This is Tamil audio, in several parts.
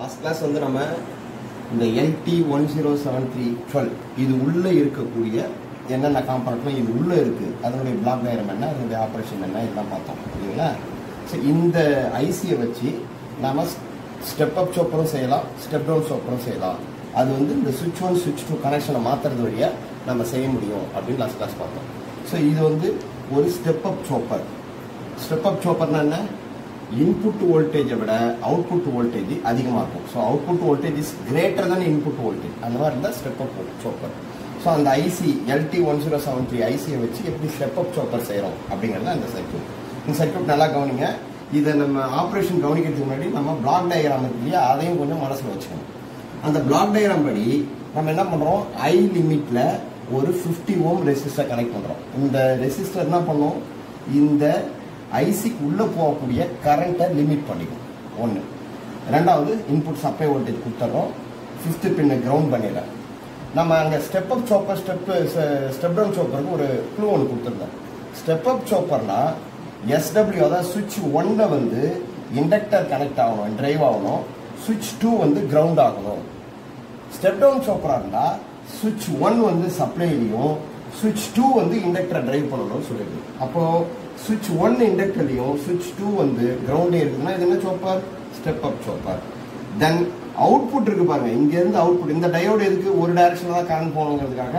லாஸ்ட் கிளாஸ் வந்து நம்ம இந்த LT one zero seven three twelve இது உள்ள இருக்கக்கூடிய என்னென்ன காம்பனண்ட்லாம் இது உள்ள இருக்கு அதனுடைய பிளாக் டயரம் என்ன அதனுடைய ஆப்ரேஷன் என்ன இதெல்லாம் பார்த்தோம் இல்லைங்களா ஸோ இந்த ஐசியை வச்சு நாம ஸ்டெப் அப் சோப்பரும் செய்யலாம் ஸ்டெப் டவுன் சோப்பரும் செய்யலாம் அது வந்து இந்த சுவிட்ச் ஒன் சுவிட்ச் டூ கனெக்ஷனை மாற்றுறது வழியாக நம்ம செய்ய முடியும் அப்படின்னு லாஸ்ட் கிளாஸ் பார்த்தோம் ஸோ இது வந்து ஒரு step up chopper step up சோப்பர்னா என்ன இன்புட் வோல்டேஜை விட அவுட்புட் வோல்டேஜ் அதிகமாக இருக்கும் so output voltage is greater than input voltage அந்த மாதிரி இருந்தால் ஸ்டெப் அப் சோப்பர் ஸோ அந்த IC LT one zero seven three ஐசியை வச்சு எப்படி ஸ்டெப் அப் சோப்பர் செய்கிறோம் அப்படிங்கிறது அந்த சர்க்யூட் இந்த சர்க்யூட் நல்லா கவனிங்க இதை நம்ம ஆப்ரேஷன் கவனிக்கிறதுக்கு முன்னாடி நம்ம பிளாக் டயக்ராம் இருக்கு இல்லையா அதையும் கொஞ்சம் மனசில் வச்சுக்கணும் அந்த பிளாக் டயக்ராம் படி நம்ம என்ன பண்ணுறோம் ஐ லிமிட்டில் ஒரு ஃபிஃப்டி ஓம் ரெசிஸ்டர் கனெக்ட் பண்ணுறோம் இந்த ரெசிஸ்டர் என்ன பண்ணும் இந்த ஐசிக்கு உள்ளே போகக்கூடிய கரண்ட்டை லிமிட் பண்ணிக்கும் ஒன்று ரெண்டாவது இன்புட் சப்ளை வோல்டேஜ் கொடுத்துட்றோம் ஃபிஃப்த்து பின்ன கிரவுண்ட் பண்ணிடுறேன் நம்ம அங்கே step up chopper step step down சோப்பருக்கு ஒரு க்ளூ ஒன்று கொடுத்துருந்தேன் ஸ்டெப் அப் சோப்பர்னா எஸ்டபிள்யூ அதாவது சுவிட்ச் ஒன்ல வந்து இண்டக்டர் கனெக்ட் ஆகணும் டிரைவ் ஆகணும் சுவிட்ச் டூ வந்து கிரவுண்ட் ஆகணும் ஸ்டெப் டவுன் சோப்பரா இருந்தா சுவிட்ச் ஒன் வந்து சப்ளைலையும் சுவிட்ச் டூ வந்து இண்டக்டரை டிரைவ் பண்ணணும்னு சொல்லிருக்கு அப்போ சுவிட்ச் ஒன் இண்டக்டர்லையும் சுவிட்ச் டூ வந்து கிரவுண்டே இருக்குன்னா இது என்ன சோப்பர் ஸ்டெப் அப் சோப்பர் தென் அவுட்புட் இருக்கு பாருங்க இங்க இருந்து அவுட்புட் இந்த டயோடு எதுக்கு ஒரு டைரக்ஷன்ல தான் கரண்ட் போகணுங்கிறதுக்காக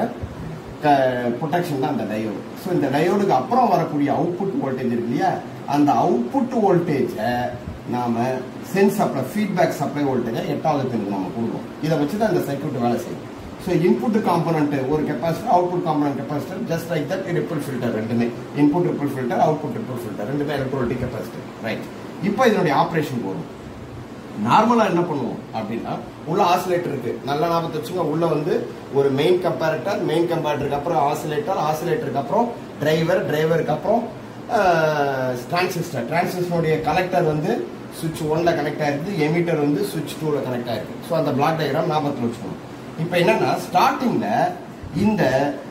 ப்ரொடெக்ஷன் தான் அந்த டயோடு ஸோ இந்த டயோடுக்கு அப்புறம் வரக்கூடிய அவுட்புட் வோல்டேஜ் இருக்கு இல்லையா அந்த அவுட்புட் வோல்டேஜை நாம சென்ஸ் சப்ளை ஃபீட்பேக் சப்ளை வோல்டேஜை எட்டாவது பின்னுக்கு நம்ம கொடுக்கணும் இதை வச்சு தான் இந்த சர்க்யூட் வேலை செய்யும் ஸோ இன்புட் காம்பனண்ட் ஒரு capacitor output component capacitor just like that ripple filter ரெண்டுமே input ripple filter output ripple filter ரெண்டுமே எலக்ட்ரோலிட்டிக் கெப்பாசிட்டர் ரைட் இப்போ இதனுடைய ஆப்ரேஷன் போகும் நார்மலா என்ன பண்ணுவோம் அப்படின்னா உள்ள ஆசிலேட்டர் இருக்கு நல்ல ஞாபகத்தை வச்சுங்க உள்ள வந்து ஒரு மெயின் கம்பேரட்டர் மெயின் கம்பேரட்டருக்கு அப்புறம் ஆசிலேட்டர் ஆசிலேட்டருக்கு அப்புறம் டிரைவர் டிரைவருக்கு அப்புறம் டிரான்சிஸ்டர் டிரான்சிஸ்டருடைய கலெக்டர் வந்து சுவிட்ச் ஒன்ல கனெக்ட் ஆயிருக்கு எமிட்டர் வந்து சுவிட்ச் டூல கனெக்ட் ஆயிருக்கு ஸோ அந்த பிளாக் டயக்ராம் ஞாபகத்தில் வச்சுக்கணும் இப்போ என்னன்னா ஸ்டார்டிங்ல இந்த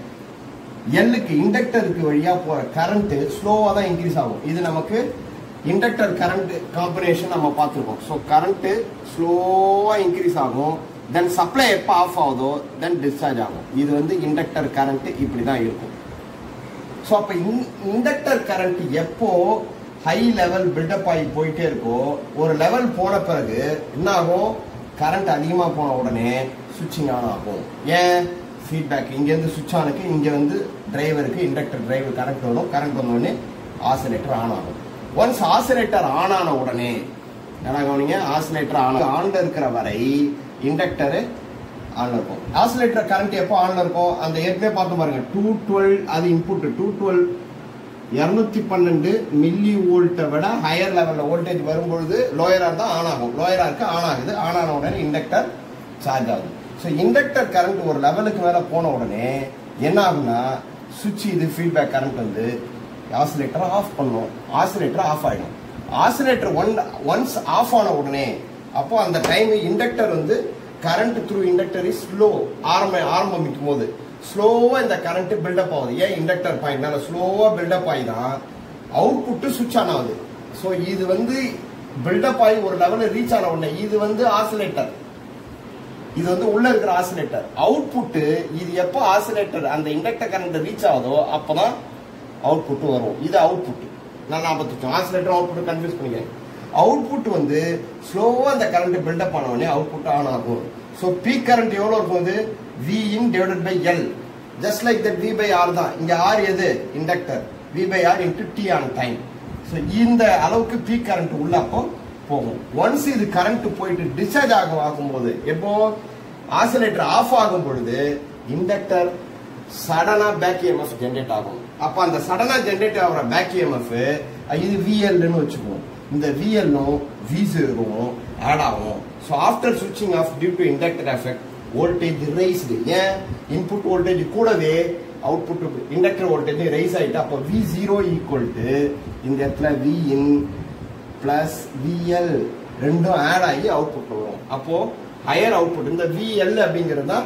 எல்லுக்கு இண்டக்டருக்கு வழியா போற கரண்ட் ஸ்லோவா தான் இன்க்ரீஸ் ஆகும் இது நமக்கு இண்டக்டர் கரண்ட் காம்பினேஷன் நம்ம பார்த்துருக்கோம் ஸோ கரண்ட் ஸ்லோவா இன்க்ரீஸ் ஆகும் தென் சப்ளை எப்போ ஆஃப் ஆகுதோ தென் டிஸ்சார்ஜ் ஆகும் இது வந்து இண்டக்டர் கரண்ட் இப்படி தான் இருக்கும் ஸோ அப்போ இண்டக்டர் கரண்ட் எப்போ ஹை லெவல் பில்டப் ஆகி போயிட்டே இருக்கோ ஒரு லெவல் போன பிறகு என்ன ஆகும் கரண்ட் அதிகமாக போன உடனே சுவிட்சிங் ஆன் ஆகும் ஏன் ஃபீட்பேக் இங்கேருந்து சுவிட்ச் ஆனுக்கு இங்கே வந்து டிரைவருக்கு இண்டக்டர் டிரைவர் கரண்ட் வரும் கரண்ட் வந்த உடனே ஆசிலேட்டர் ஆன் ஆகும் ஒன்ஸ் ஆசிலேட்டர் ஆன் ஆன உடனே என்ன கவனிங்க ஆசிலேட்டர் ஆன் ஆன்ல இருக்கிற வரை இண்டக்டர் ஆன்ல இருக்கும் ஆசிலேட்டர் கரண்ட் எப்போ ஆன்ல இருக்கும் அந்த ஏற்கனவே பார்த்து பாருங்க டூ டுவெல் அது இன்புட் டூ டுவெல் இரநூத்தி பன்னெண்டு மில்லி வோல்ட்டை விட ஹையர் லெவலில் வோல்டேஜ் வரும்பொழுது லோயராக இருந்தால் ஆன் ஆகும் லோயராக இருக்கு ஆன் ஆகுது ஆன் ஆன உடனே இண்டக்டர் சார்ஜ் ஆகுது ஸோ இண்டக்டர் கரண்ட் ஒரு லெவலுக்கு மேலே போன உடனே என்ன ஆகும்னா சுவிட்ச் இது ஃபீட்பேக் கரண்ட் வந்து ஆசிலேட்டரை ஆஃப் பண்ணும் ஆசிலேட்டர் ஆஃப் ஆகிடும் ஆசிலேட்டர் ஒன் ஒன்ஸ் ஆஃப் ஆன உடனே அப்போ அந்த டைம் இண்டக்டர் வந்து current through inductor is slow ஆரம்ப ஆரம்பிக்கும் போது ஸ்லோவா இந்த கரண்ட் பில்டப் ஆகுது ஏன் இண்டக்டர் பாயிண்ட்னால ஸ்லோவா பில்டப் ஆகி தான் அவுட்புட் சுவிட்ச் ஆன் ஆகுது ஸோ இது வந்து பில்டப் ஆகி ஒரு லெவலில் ரீச் ஆன உடனே இது வந்து ஆசிலேட்டர் இது வந்து உள்ள இருக்கிற ஆசிலேட்டர் அவுட்புட் இது எப்போ ஆசிலேட்டர் அந்த இண்டக்டர் கரண்ட் ரீச் ஆகுதோ அப்பதான் அவுட்புட் வரும் இது அவுட்புட் நான் நாற்பத்தஞ்சு ஆசிலேட்டர் அவுட்புட் கன்ஃபியூஸ் பண்ணிக்கிறேன் அவுட்புட் வந்து ஸ்லோவா அந்த கரண்ட் பில்டப் ஆன உடனே அவுட்புட் ஆன் ஆகும் ஸோ பீக் கரண்ட் எவ்வளோ இருக்கும் அது V in divided by L just like that V by R தான் இங்க ஆர் எது inductor V by R into T on time so இந்த அளவுக்கு பீக் கரண்ட் உள்ள அப்போ போகும் ஒன்ஸ் இது கரண்ட் போயிட்டு டிஸ்சார்ஜ் ஆகும் ஆகும்போது எப்போ ஆசிலேட்டர் ஆஃப் ஆகும் பொழுது இண்டக்டர் சடனா பேக் இஎம்எஃப் ஜென்ரேட் ஆகும் அப்ப அந்த சடனா ஜென்ரேட் ஆகிற பேக் இஎம்எஃப் இது விஎல்னு வச்சுக்குவோம் இந்த விஎல்லும் வி ஜீரோவும் ஆட் ஆகும் so after switching off due to inductor effect voltage raised ஏன் இன்புட் வோல்டேஜ் கூடவே அவுட்புட் இண்டக்டர் வோல்டேஜ் ரைஸ் ஆயிட்டு அப்போ வி ஜீரோ ஈக்குவல் டு இந்த இடத்துல வி இன் பிளஸ் விஎல் ரெண்டும் ஆட் ஆகி அவுட்புட் வரும் அப்போ ஹையர் அவுட்புட் இந்த விஎல் அப்படிங்கிறது தான்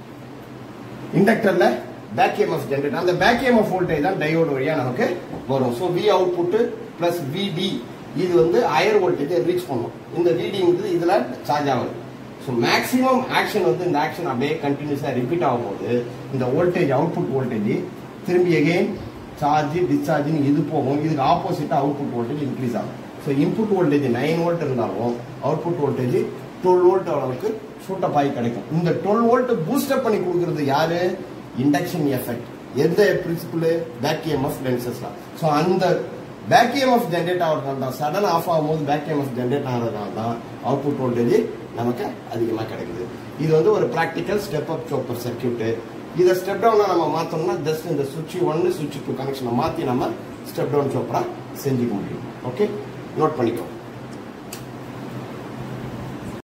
இண்டக்டர்ல பேக் எம்எஃப் ஜென்ரேட் அந்த பேக் எம்எஃப் வோல்டேஜ் தான் டையோடு வழியா நமக்கு வரும் ஸோ வி அவுட்புட் பிளஸ் விடி இது வந்து ஹையர் வோல்டேஜை ரீச் பண்ணும் இந்த ரீடிங் வந்து இதில் சார்ஜ் ஆகுது ஸோ மேக்ஸிமம் ஆக்ஷன் வந்து இந்த ஆக்ஷன் அப்படியே கண்டினியூஸாக ரிப்பீட் ஆகும்போது இந்த வோல்டேஜ் அவுட்புட் வோல்டேஜ் திரும்பி எகெயின் சார்ஜ் டிஸ்சார்ஜ்னு இது போகும் இதுக்கு ஆப்போசிட்டாக அவுட்புட் வோல்டேஜ் இன்க்ரீஸ் ஆகும் so input voltage nine volt இருந்தாலும் அவுட்புட் வோல்டேஜ் டுவெல் வோல்ட் அளவுக்கு ஷூட்டப் ஆகி கிடைக்கும் இந்த டுவெல் வோல்ட் பூஸ்டப் பண்ணி கொடுக்குறது யாரு இண்டக்ஷன் எஃபெக்ட் எந்த பிரின்சிபிள் பேக் இஎம்எஃப் லென்சஸ்லாம் ஸோ அந்த பேக் இஎம்எஃப் ஜென்ரேட் ஆகிறதுனால தான் சடன் ஆஃப் ஆகும்போது பேக் இஎம்எஃப் ஜென்ரேட் ஆகிறதுனால தான் அவுட்புட் வோல்டேஜ் நமக்கு அதிகமாக கிடைக்குது இது வந்து ஒரு practical step up chopper circuit இதை ஸ்டெப் டவுனாக நம்ம மாற்றோம்னா ஜஸ்ட் இந்த சுவிட்ச் ஒன்று சுவிட்ச் டூ கனெக்ஷனை மாற்றி நம்ம ஸ்டெப் டவுன் சோப்பராக செஞ்சுக்க முடியும் ஓகே நோட் பண்ணிக்கோ